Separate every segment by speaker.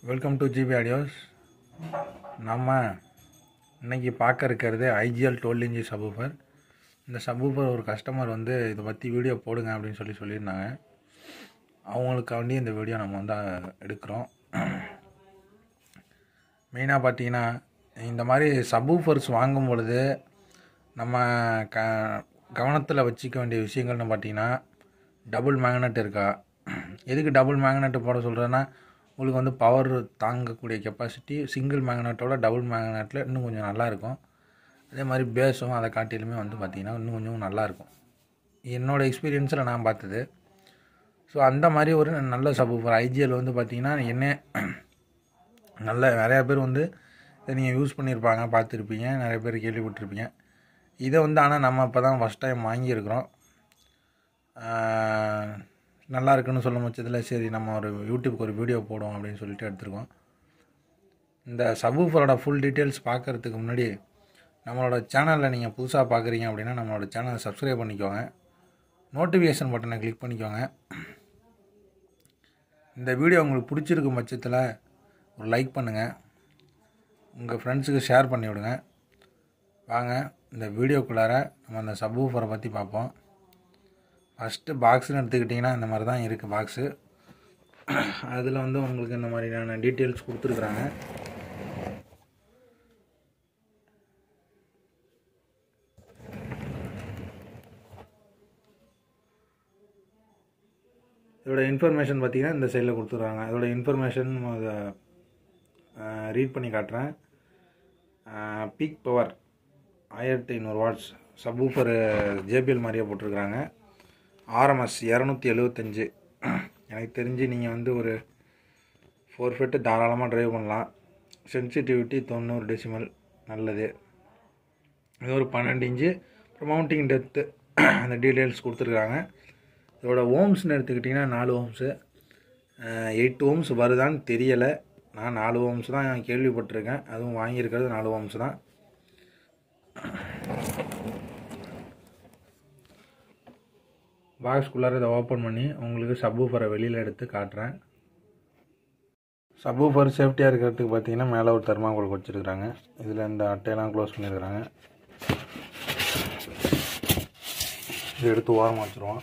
Speaker 1: welcome to GB audios நம்ம இன்னைக்கு பார்க்க இருக்கிறது ஐஜிஎல் டுவெல் இன்ச்சி சபூஃபர் இந்த சபூஃபர் ஒரு கஸ்டமர் வந்து இதை பற்றி வீடியோ போடுங்க அப்படின்னு சொல்லி சொல்லியிருந்தாங்க அவங்களுக்காண்டி இந்த வீடியோ நம்ம வந்து எடுக்கிறோம் மெயினாக பார்த்தீங்கன்னா இந்த மாதிரி சபூஃபர்ஸ் வாங்கும் பொழுது நம்ம க கவனத்தில் வச்சுக்க வேண்டிய விஷயங்கள்னு பார்த்தீங்கன்னா டபுள் மேக்னெட் இருக்கா எதுக்கு டபுள் மேக்னெட் போட சொல்கிறேன்னா உங்களுக்கு வந்து பவர் தாங்கக்கூடிய கெப்பாசிட்டி சிங்கிள் மேக்னெட்டோட டபுள் மேக்னெட்டில் இன்னும் கொஞ்சம் நல்லாயிருக்கும் அதே மாதிரி பேஸும் அதை காட்டிலுமே வந்து பார்த்திங்கன்னா இன்னும் கொஞ்சம் நல்லாயிருக்கும் என்னோடய எக்ஸ்பீரியன்ஸில் நான் பார்த்தது ஸோ அந்த மாதிரி ஒரு நல்ல சபூஃபர் ஐஜிஎல் வந்து பார்த்திங்கன்னா என்ன நல்ல நிறையா பேர் வந்து இதை நீங்கள் யூஸ் பண்ணியிருப்பாங்க பார்த்துருப்பீங்க நிறைய பேர் கேள்விப்பட்டிருப்பீங்க இதை வந்து ஆனால் நம்ம இப்போ தான் ஃபஸ்ட் டைம் வாங்கியிருக்கிறோம் நல்லா இருக்குன்னு சொல்லும் பட்சத்தில் சரி நம்ம ஒரு யூடியூப்க்கு ஒரு வீடியோ போடுவோம் அப்படின்னு சொல்லிட்டு எடுத்துருக்கோம் இந்த சபூஃபரோட ஃபுல் டீட்டெயில்ஸ் பார்க்குறதுக்கு முன்னாடி நம்மளோட சேனலில் நீங்கள் புதுசாக பார்க்குறீங்க அப்படின்னா நம்மளோட சேனலை சப்ஸ்கிரைப் பண்ணிக்கோங்க நோட்டிஃபிகேஷன் பட்டனை கிளிக் பண்ணிக்கோங்க இந்த வீடியோ உங்களுக்கு பிடிச்சிருக்கும் பட்சத்தில் ஒரு லைக் பண்ணுங்கள் உங்கள் ஃப்ரெண்ட்ஸுக்கு ஷேர் பண்ணி விடுங்க வாங்க இந்த வீடியோக்குள்ளார நம்ம அந்த சப்வூஃபரை பற்றி பார்ப்போம் ஃபஸ்ட்டு பாக்ஸ்னு எடுத்துக்கிட்டிங்கன்னா இந்த மாதிரி தான் இருக்குது பாக்ஸு அதில் வந்து உங்களுக்கு இந்த மாதிரியான டீட்டெயில்ஸ் கொடுத்துருக்குறாங்க இதோட இன்ஃபர்மேஷன் பார்த்தீங்கன்னா இந்த சைடில் கொடுத்துருக்காங்க அதோட இன்ஃபர்மேஷன் அதை ரீட் பண்ணி காட்டுறேன் பீக் பவர் ஆயிரத்தி ஐநூறு வாட்ஸ் சப்வூஃபர் ஜேபிஎல் மாதிரியே போட்டிருக்கிறாங்க ஆர்எம்எஸ் இரநூத்தி எழுபத்தஞ்சு எனக்கு தெரிஞ்சு நீங்கள் வந்து ஒரு ஃபோர் ஃபீட்டு தாராளமாக ட்ரைவ் பண்ணலாம் சென்சிட்டிவிட்டி தொண்ணூறு டெசிமல் நல்லது இது ஒரு பன்னெண்டு இன்ச்சு அப்புறம் மவுண்டிங் டெப்த்து அந்த டீட்டெயில்ஸ் கொடுத்துருக்காங்க இதோட ஓம்ஸ்னு எடுத்துக்கிட்டிங்கன்னா நாலு ஓம்ஸு எயிட் ஓம்ஸ் வருதான்னு தெரியலை நான் நாலு ஓம்ஸ் தான் கேள்விப்பட்டிருக்கேன் அதுவும் வாங்கியிருக்கிறது நாலு ஓம்ஸ் தான் பாக்ஸ்குள்ளார இதை ஓப்பன் பண்ணி உங்களுக்கு சப்வூஃபரை வெளியில் எடுத்து காட்டுறேன் சப்வூஃபர் சேஃப்டியாக இருக்கிறதுக்கு பார்த்தீங்கன்னா மேலே ஒரு தெர்மாக்கோல் வச்சுருக்குறாங்க இதில் இந்த அட்டையெல்லாம் க்ளோஸ் பண்ணியிருக்கிறாங்க இது எடுத்து ஓரமாக வச்சுருவோம்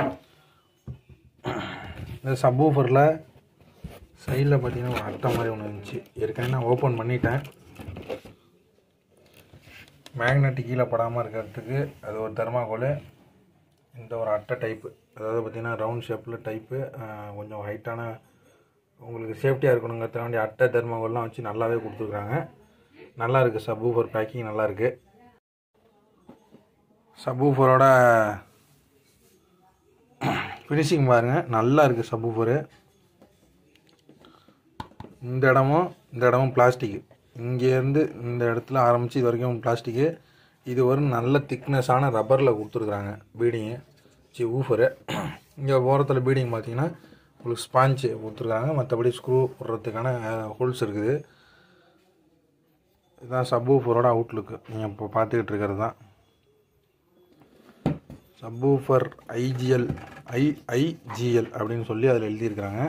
Speaker 1: இந்த சப்வூஃபரில் சைடில் பார்த்தீங்கன்னா ஒரு அட்டை மாதிரி ஒன்று இருந்துச்சு ஏற்கனவே நான் ஓப்பன் பண்ணிட்டேன் மேக்னெட்டு கீழே படாமல் இருக்கிறதுக்கு அது ஒரு தெர்மாக்கோல் இந்த ஒரு அட்டை டைப்பு அதாவது பார்த்திங்கன்னா ரவுண்ட் ஷேப்பில் டைப்பு கொஞ்சம் ஹைட்டான உங்களுக்கு சேஃப்டியாக இருக்கணுங்கிறதுக்காண்டி அட்டை தெர்மாகோல்லாம் வச்சு நல்லாவே கொடுத்துருக்குறாங்க நல்லா இருக்குது சப்வூஃபர் பேக்கிங் நல்லா இருக்குது சப்வூஃபரோட ஃபினிஷிங் பாருங்கள் நல்லா இருக்குது சப்வூஃபரு இந்த இடமும் இந்த இடமும் பிளாஸ்டிக்கு இங்கேருந்து இந்த இடத்துல ஆரம்பித்து இது வரைக்கும் பிளாஸ்டிக்கு இது ஒரு நல்ல திக்னஸான ரப்பரில் கொடுத்துருக்குறாங்க பீடிங்கு சி ஊஃபரு இங்கே ஓரத்தில் பீடிங் பார்த்தீங்கன்னா உங்களுக்கு ஸ்பாஞ்சு கொடுத்துருக்காங்க மற்றபடி ஸ்க்ரூ போடுறதுக்கான ஹோல்ஸ் இருக்குது இதுதான் சப்வூஃபரோட அவுட்லுக்கு நீங்கள் இப்போ பார்த்துக்கிட்டு இருக்கிறது தான் சப்வூஃபர் ஐஜிஎல் ஐஐஜிஎல் அப்படின்னு சொல்லி அதில் எழுதியிருக்கிறாங்க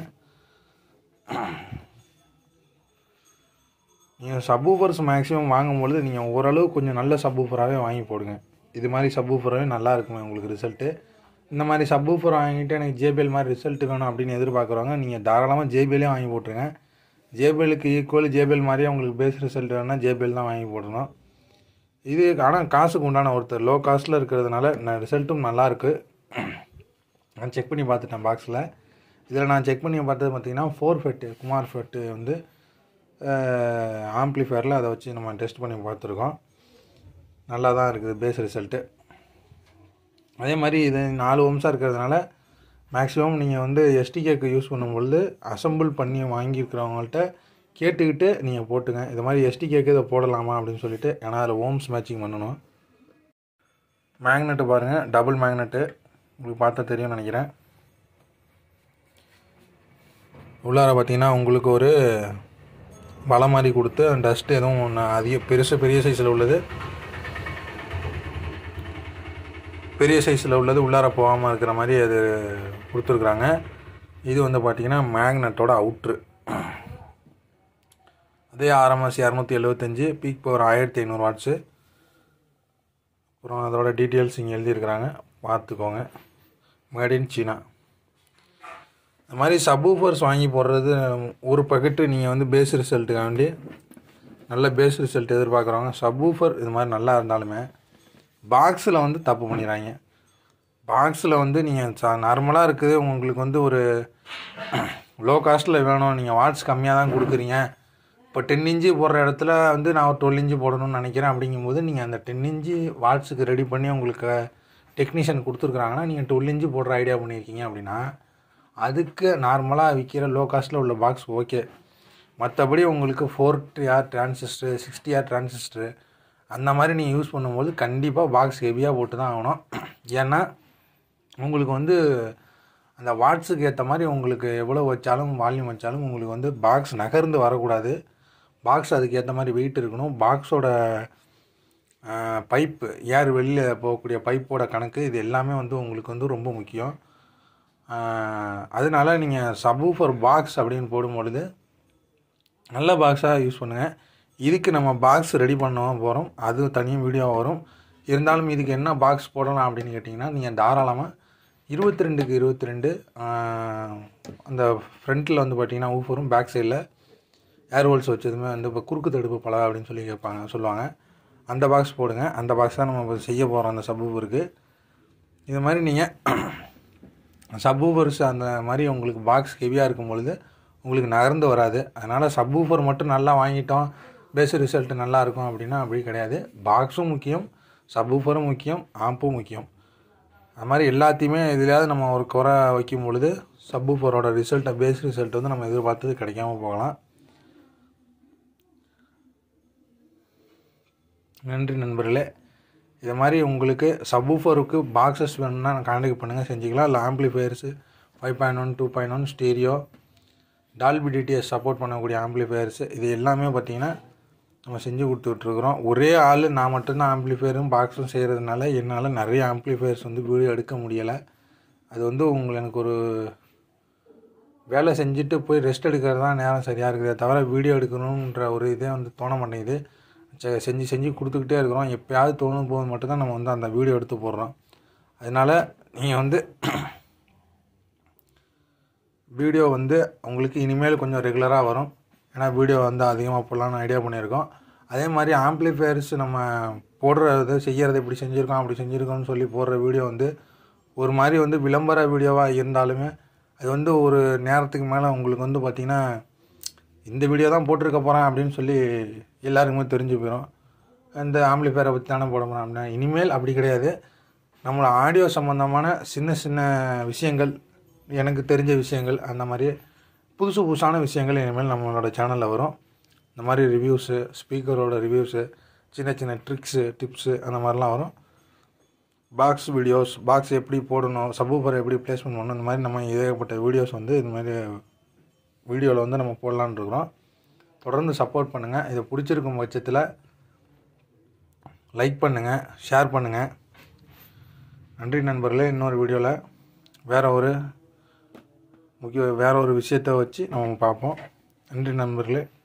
Speaker 1: நீங்கள் சப்வூஃபர்ஸ் மேக்ஸிமம் வாங்கும்பொழுது நீங்கள் ஓரளவு கொஞ்சம் நல்ல சப்வூஃபராகவே வாங்கி போடுங்க இது மாதிரி சப்வூஃபராகவே நல்லா இருக்குமே உங்களுக்கு ரிசல்ட்டு இந்த மாதிரி சப்வூஃபர் வாங்கிட்டு எனக்கு ஜேபிஎல் மாதிரி ரிசல்ட் வேணும் அப்படின்னு எதிர்பார்க்குறவங்க நீங்கள் தாராளமாக ஜேபிஎல்லே வாங்கி போட்டுருங்க ஜேபிஎலுக்கு ஈக்குவல் ஜேபிஎல் மாதிரியே உங்களுக்கு பேஸ் ரிசல்ட் வேணும்னா ஜேபிஎல் தான் வாங்கி போடணும் இது ஆனால் காசுக்கு உண்டான ஒருத்தர் லோ காஸ்ட்டில் இருக்கிறதுனால நான் ரிசல்ட்டும் நல்லாயிருக்கு நான் செக் பண்ணி பார்த்துட்டேன் பாக்ஸில் இதில் நான் செக் பண்ணி பார்த்தது பார்த்திங்கன்னா ஃபோர் ஃபெட்டு குமார் ஃபெட்டு வந்து ஆம்ப்ளிஃபயரில் அதை வச்சு நம்ம டெஸ்ட் பண்ணி பார்த்துருக்கோம் நல்லா தான் இருக்குது பேஸ் ரிசல்ட்டு அதே மாதிரி இது நாலு வம்சாக இருக்கிறதுனால மேக்ஸிமம் நீங்கள் வந்து எஸ்டிகேக்கு யூஸ் பண்ணும்பொழுது அசம்பிள் பண்ணி வாங்கியிருக்கிறவங்கள்ட்ட கேட்டுக்கிட்டு நீங்கள் போட்டுங்க இது மாதிரி எஸ்டிகேக்கு இதை போடலாமா அப்படின்னு சொல்லிட்டு ஏன்னா அதில் ஓம்ஸ் மேட்சிங் பண்ணணும் மேக்னெட்டு பாருங்கள் டபுள் மேக்னெட்டு உங்களுக்கு பார்த்தா தெரியும்னு நினைக்கிறேன் உள்ளார பார்த்தீங்கன்னா உங்களுக்கு ஒரு வலை மாதிரி கொடுத்து டஸ்ட்டு எதுவும் ஒன்று அதிக பெருசு பெரிய சைஸில் உள்ளது பெரிய சைஸில் உள்ளது உள்ளார போகாமல் இருக்கிற மாதிரி அது கொடுத்துருக்குறாங்க இது வந்து பார்த்திங்கன்னா மேக்னெட்டோட அவுட்ரு அதே ஆர்எம்எஸ் இரநூத்தி எழுபத்தஞ்சு பீக் பவர் ஆயிரத்தி ஐநூறு வாட்ஸு அப்புறம் அதோட டீட்டெயில்ஸ் இங்கே எழுதியிருக்கிறாங்க பார்த்துக்கோங்க மேட் இன் சீனா இந்த மாதிரி சப்வூஃபர்ஸ் வாங்கி போடுறது ஒரு பக்கெட்டு நீங்கள் வந்து பேஸ் ரிசல்ட்டுக்கு வேண்டி நல்ல பேஸ் ரிசல்ட் எதிர்பார்க்குறவங்க சப்வூஃபர் இது மாதிரி நல்லா இருந்தாலுமே பாக்ஸில் வந்து தப்பு பண்ணிடுறாங்க பாக்ஸில் வந்து நீங்கள் ச நார்மலாக இருக்குது உங்களுக்கு வந்து ஒரு லோ காஸ்ட்டில் வேணும் நீங்கள் வாட்ஸ் கம்மியாக தான் கொடுக்குறீங்க இப்போ டென் இன்ச்சு போடுற இடத்துல வந்து நான் ஒரு டுவெல் இன்ச்சு போடணும்னு நினைக்கிறேன் அப்படிங்கும்போது நீங்கள் அந்த டென் இன்ச்சு வாட்ஸுக்கு ரெடி பண்ணி உங்களுக்கு டெக்னீஷியன் கொடுத்துருக்குறாங்கன்னா நீங்கள் டுவெல் இன்ச்சு போடுற ஐடியா பண்ணியிருக்கீங்க அப்படின்னா அதுக்கு நார்மலாக விற்கிற லோ காஸ்ட்டில் உள்ள பாக்ஸ் ஓகே மற்றபடி உங்களுக்கு four R transistor sixty R transistor அந்த மாதிரி நீங்கள் யூஸ் பண்ணும்போது கண்டிப்பாக பாக்ஸ் ஹெவியாக போட்டு தான் ஆகணும் ஏன்னா உங்களுக்கு வந்து அந்த வாட்ஸுக்கு ஏற்ற மாதிரி உங்களுக்கு எவ்வளோ வச்சாலும் வால்யூம் வச்சாலும் உங்களுக்கு வந்து பாக்ஸ் நகர்ந்து வரக்கூடாது பாக்ஸ் அதுக்கு ஏற்ற மாதிரி வெயிட் இருக்கணும் பாக்ஸோட பைப்பு ஏர் வெளியில் போகக்கூடிய பைப்போட கணக்கு இது எல்லாமே வந்து உங்களுக்கு வந்து ரொம்ப முக்கியம் அதனால நீங்கள் சப்வூஃபர் பாக்ஸ் அப்படின்னு போடும்பொழுது நல்ல பாக்ஸாக யூஸ் பண்ணுங்கள் இதுக்கு நம்ம பாக்ஸ் ரெடி பண்ண போகிறோம் அது தனியாக வீடியோ வரும் இருந்தாலும் இதுக்கு என்ன பாக்ஸ் போடலாம் அப்படின்னு கேட்டிங்கன்னா நீங்கள் தாராளமாக இருபத்தி ரெண்டுக்கு இருபத்தி ரெண்டு அந்த ஃப்ரண்ட்டில் வந்து பார்த்தீங்கன்னா ஊஃபரும் பேக் சைடில் ஏர் ஹோல்ஸ் வச்சதுமே வந்து இப்போ குறுக்கு தடுப்பு பலகை அப்படின்னு சொல்லி கேட்பாங்க சொல்லுவாங்க அந்த பாக்ஸ் போடுங்க அந்த பாக்ஸ் தான் நம்ம இப்போ செய்ய போகிறோம் அந்த சப்வூஃபருக்கு இது மாதிரி நீங்கள் சப்வூஃபர்ஸ் அந்த மாதிரி உங்களுக்கு பாக்ஸ் ஹெவியாக இருக்கும் பொழுது உங்களுக்கு நகர்ந்து வராது அதனால் சப்வூஃபர் மட்டும் நல்லா வாங்கிட்டோம் பேஸ் ரிசல்ட் நல்லா இருக்கும் அப்படின்னா அப்படி கிடையாது பாக்ஸும் முக்கியம் சப்வூஃபரும் முக்கியம் ஆம்பும் முக்கியம் அது மாதிரி எல்லாத்தையுமே எதுலையாவது நம்ம ஒரு குறை வைக்கும் பொழுது சப்வூஃபரோட ரிசல்ட்டை பேஸ் ரிசல்ட் வந்து நம்ம எதிர்பார்த்தது கிடைக்காம போகலாம் நன்றி நண்பர்களே இது மாதிரி உங்களுக்கு சப்வூஃபருக்கு பாக்ஸஸ் வேணும்னா கான்டாக்ட் பண்ணுங்கள் செஞ்சுக்கலாம் இல்லை amplifiers five point one two point one stereo Dolby DTS support பண்ணக்கூடிய ஆம்ப்ளிஃபயர்ஸு இது எல்லாமே பார்த்திங்கன்னா நம்ம செஞ்சு கொடுத்துட்ருக்குறோம் ஒரே ஆள் நான் மட்டும்தான் ஆம்ப்ளிஃபயரும் பாக்ஸும் செய்கிறதுனால என்னால் நிறைய ஆம்ப்ளிஃபயர்ஸ் வந்து வீடியோ எடுக்க முடியலை அது வந்து உங்களுக்கு எனக்கு ஒரு வேலை செஞ்சுட்டு போய் ரெஸ்ட் எடுக்கிறது தான் நேரம் சரியாக இருக்குதே தவிர வீடியோ எடுக்கணுன்ற ஒரு இதே வந்து தோண மாட்டேங்குது செ- செஞ்சு செஞ்சு கொடுத்துக்கிட்டே இருக்கிறோம் எப்பயாவது தோணும் போது மட்டும்தான் நம்ம வந்து அந்த வீடியோ எடுத்து போடுறோம் அதனால் நீங்கள் வந்து வீடியோ வந்து உங்களுக்கு இனிமேல் கொஞ்சம் ரெகுலராக வரும் ஏன்னா வீடியோ வந்து அதிகமாக போடலான்னு ஐடியா பண்ணியிருக்கோம் அதே மாதிரி ஆம்ப்ளிஃபயர்ஸ் நம்ம போடுறது செய்கிறது இப்படி செஞ்சுருக்கோம் அப்படி செஞ்சுருக்கோம்னு சொல்லி போடுற வீடியோ வந்து ஒரு மாதிரி வந்து விளம்பர வீடியோவாக இருந்தாலுமே அது வந்து ஒரு நேரத்துக்கு மேலே உங்களுக்கு வந்து பார்த்திங்கன்னா இந்த வீடியோ தான் போட்டிருக்க போகிறேன் அப்படின்னு சொல்லி எல்லாருக்குமே தெரிஞ்சு போயிடும் இந்த ஆம்ப்ளிஃபயரை பற்றி தானே போட போகிறேன் அப்படின்னா இனிமேல் அப்படி கிடையாது நம்மளோட ஆடியோ சம்மந்தமான சின்ன சின்ன விஷயங்கள் எனக்கு தெரிஞ்ச விஷயங்கள் அந்த மாதிரி புதுசு புதுசான விஷயங்கள் இனிமேல் நம்மளோட சேனலில் வரும் இந்த மாதிரி ரிவ்யூஸு ஸ்பீக்கரோட ரிவ்யூஸு சின்ன சின்ன ட்ரிக்ஸு டிப்ஸு அந்த மாதிரிலாம் வரும் பாக்ஸ் வீடியோஸ் பாக்ஸ் எப்படி போடணும் சப்வூஃபர் எப்படி ப்ளேஸ்மெண்ட் பண்ணணும் இந்த மாதிரி நம்ம ஏகப்பட்ட வீடியோஸ் வந்து இந்த மாதிரி வீடியோவில் வந்து நம்ம போடலான்னு இருக்கிறோம் தொடர்ந்து சப்போர்ட் பண்ணுங்கள் இது பிடிச்சிருக்கும் பட்சத்தில் லைக் பண்ணுங்கள் ஷேர் பண்ணுங்கள் நன்றி நண்பர்களே இன்னொரு வீடியோவில் வேறு ஒரு முக்கிய வேறு ஒரு விஷயத்தை வச்சு நம்ம பார்ப்போம் நன்றி நண்பர்களே